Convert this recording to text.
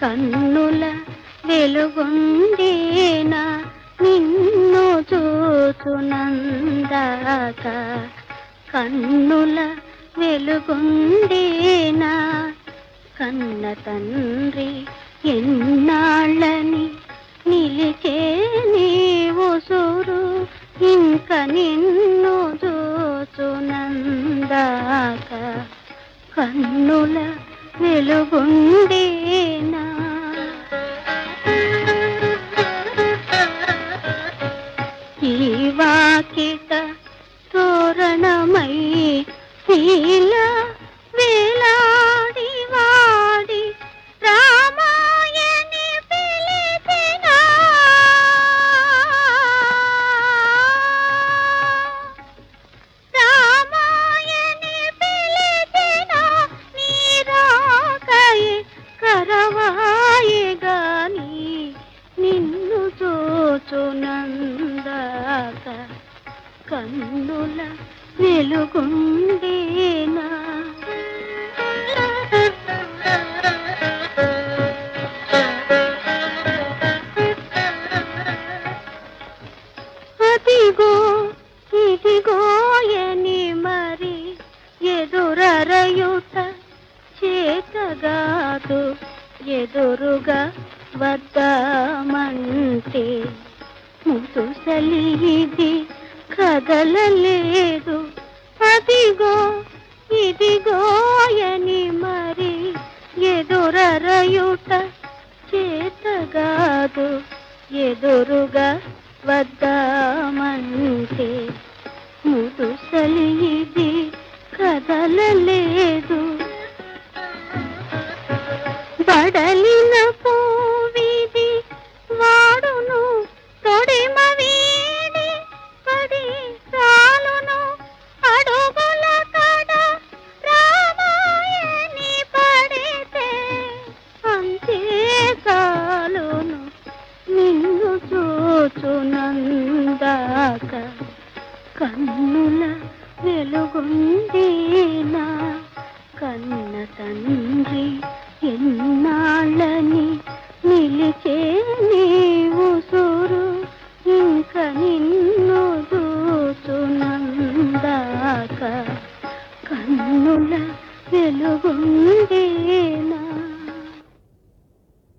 కన్నుల వెలుగుండేనా నిన్ను చూచునందాక కన్నుల వెలుగుండేనా కన్న తండ్రి ఎన్నాళ్ళని నిలిచే నీవు సూరు ఇంక నిన్ను చూచునందాక కన్నుల వెలుగుండేనా ఈ వాకిట తోరణమై శీల వేలాడి వాడి రామాయణి పిలిచిన రామాయణి పిలిచిన నీరాకై కరవాయి గాని నిన్ను చూచునందాక కన్నుల వెలుగుండేనా అదిగో ఇదిగో ఎని మరి ఎదురరయుట చేతగాదు ఎదురుగా వద్దామంటే ముదుసలి ఇది కదలలేదు అదిగో ఇదిగో అని మరి ఎదురరయుట చేతగాదు ఎదురుగా వద్దామంటే ముదుసలి ఇది కదలలేదు బడలిన పూవిది వాడును తొడిమ వీడి పడి చాలును అడుగుల కడ రామాయణి పడితే అంతే చాలును నిన్ను చూచునందాక కన్నుల వెలుగుంది